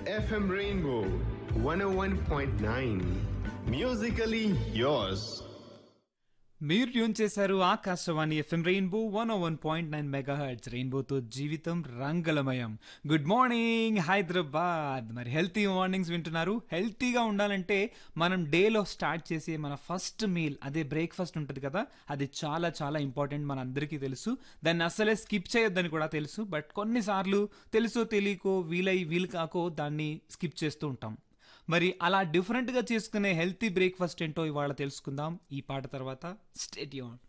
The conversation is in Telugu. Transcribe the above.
FM Rainbow 101.9. Musically yours. మీరు ట్యూన్ చేశారు Akashvani FM rainbow one one point nine megahertz రెయిన్బోతో జీవితం రంగులమయం గుడ్ మార్నింగ్ హైదరాబాద్ మరి హెల్తీ మార్నింగ్స్ వింటున్నారు హెల్తీగా ఉండాలంటే మనం డేలో స్టార్ట్ చేసే మన ఫస్ట్ మీల్ అదే బ్రేక్ఫాస్ట్ ఉంటుంది కదా అది చాలా చాలా ఇంపార్టెంట్ మన అందరికీ తెలుసు దాన్ని అస్సలే స్కిప్ చేయొద్దని కూడా తెలుసు బట్ కొన్నిసార్లు తెలుసో తెలియకో వీలై వీలు కాకో దాన్ని స్కిప్ చేస్తూ ఉంటాం మరి అలా డిఫరెంట్గా చేసుకునే హెల్తీ బ్రేక్ఫాస్ట్ ఏంటో ఇవాళ తెలుసుకుందాం ఈ పాట తర్వాత స్టేట్ యూన్